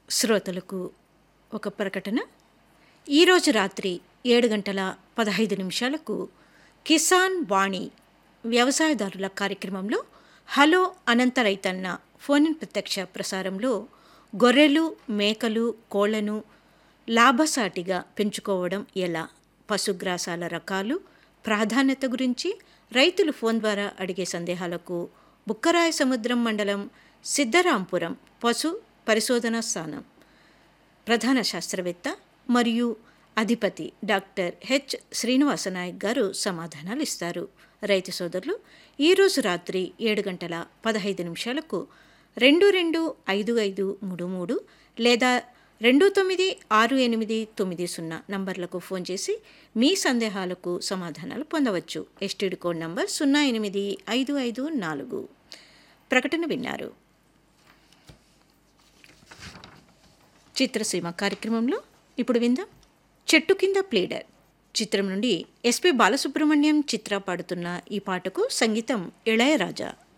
శ్రోతలకు ఒక ప్రకటన ఈరోజు రాత్రి ఏడు గంటల పదహైదు నిమిషాలకు కిసాన్ వాణి వ్యవసాయదారుల కార్యక్రమంలో హలో అనంత రైతన్న ఫోన్ ఇన్ ప్రత్యక్ష ప్రసారంలో గొర్రెలు మేకలు కోళ్లను లాభసాటిగా పెంచుకోవడం ఎలా పశుగ్రాసాల రకాలు ప్రాధాన్యత గురించి రైతులు ఫోన్ ద్వారా అడిగే సందేహాలకు బుక్కరాయ సముద్రం మండలం సిద్ధరాంపురం పశు పరిశోధనా స్థానం ప్రధాన శాస్త్రవేత్త మరియు అధిపతి డాక్టర్ హెచ్ శ్రీనివాసనాయక్ గారు సమాధానాలు ఇస్తారు రైతు సోదరులు ఈరోజు రాత్రి ఏడు గంటల పదహైదు నిమిషాలకు రెండు రెండు ఐదు ఐదు మూడు మూడు లేదా రెండు తొమ్మిది ఆరు ఎనిమిది తొమ్మిది సున్నా నంబర్లకు ఫోన్ చేసి మీ సందేహాలకు సమాధానాలు పొందవచ్చు ఎస్టీడీ కోడ్ నంబర్ సున్నా ఎనిమిది ఐదు ఐదు నాలుగు ప్రకటన విన్నారు చిత్రసీమ కార్యక్రమంలో ఇప్పుడు విందాం చెట్టు కింద ప్లేడర్ చిత్రం నుండి ఎస్పి బాలసుబ్రహ్మణ్యం చిత్ర పాడుతున్న ఈ పాటకు సంగీతం ఇళయరాజా